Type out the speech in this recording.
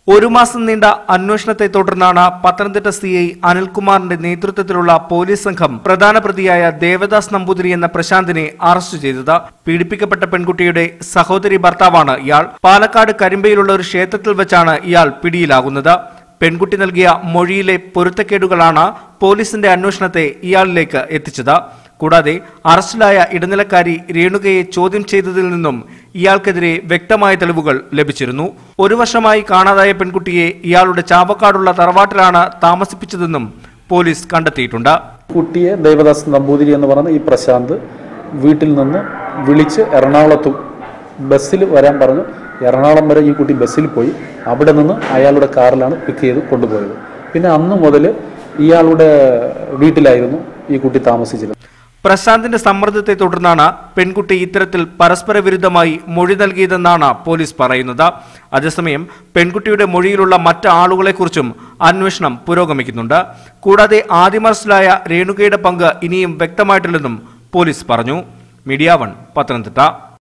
ഒരു മാസം നീണ്ട അന്വേഷണത്തെ തുടർന്നാണ് പത്തനംതിട്ട സി ഐ അനിൽകുമാറിന്റെ നേതൃത്വത്തിലുള്ള പോലീസ് സംഘം പ്രധാന പ്രതിയായ ദേവദാസ് നമ്പൂതിരി എന്ന പ്രശാന്തിനെ അറസ്റ്റ് ചെയ്തത് പീഡിപ്പിക്കപ്പെട്ട പെൺകുട്ടിയുടെ സഹോദരി ഭർത്താവാണ് ഇയാൾ പാലക്കാട് കരിമ്പയിലുള്ള ഒരു ക്ഷേത്രത്തിൽ വെച്ചാണ് ഇയാൾ പിടിയിലാകുന്നത് പെൺകുട്ടി നൽകിയ മൊഴിയിലെ പൊരുത്തക്കേടുകളാണ് പോലീസിന്റെ അന്വേഷണത്തെ ഇയാളിലേക്ക് എത്തിച്ചത് കൂടാതെ അറസ്റ്റിലായ ഇടനിലക്കാരി രേണുകയെ ചോദ്യം ചെയ്തതിൽ നിന്നും ഇയാൾക്കെതിരെ വ്യക്തമായ തെളിവുകൾ ലഭിച്ചിരുന്നു ഒരു വർഷമായി കാണാതായ പെൺകുട്ടിയെ ഇയാളുടെ ചാവക്കാടുള്ള തറവാട്ടിലാണ് താമസിപ്പിച്ചതെന്നും പോലീസ് കണ്ടെത്തിയിട്ടുണ്ട് കുട്ടിയെ ദേവദാസ് നമ്പൂതിരി എന്ന് പറയുന്ന ഈ പ്രശാന്ത് വീട്ടിൽ നിന്ന് വിളിച്ച് എറണാകുളത്ത് ബസ്സിൽ വരാൻ പറഞ്ഞു എറണാകുളം വരെ ഈ കുട്ടി ബസ്സിൽ പോയി അവിടെ നിന്ന് അയാളുടെ കാറിലാണ് പിക്ക് ചെയ്ത് കൊണ്ടുപോയത് പിന്നെ അന്ന് മുതൽ ഇയാളുടെ വീട്ടിലായിരുന്നു ഈ കുട്ടി താമസിച്ചിരുന്നത് പ്രശാന്തിന്റെ സമ്മർദ്ദത്തെ തുടർന്നാണ് പെൺകുട്ടി ഇത്തരത്തിൽ പരസ്പര വിരുദ്ധമായി മൊഴി നൽകിയതെന്നാണ് പോലീസ് പറയുന്നത് അതേസമയം പെൺകുട്ടിയുടെ മൊഴിയിലുള്ള മറ്റ് ആളുകളെക്കുറിച്ചും അന്വേഷണം പുരോഗമിക്കുന്നുണ്ട് കൂടാതെ ആദ്യം അറസ്റ്റിലായ രേണുകയുടെ പങ്ക് ഇനിയും വ്യക്തമായിട്ടില്ലെന്നും പോലീസ് പറഞ്ഞു മീഡിയ വൺ പത്തനംതിട്ട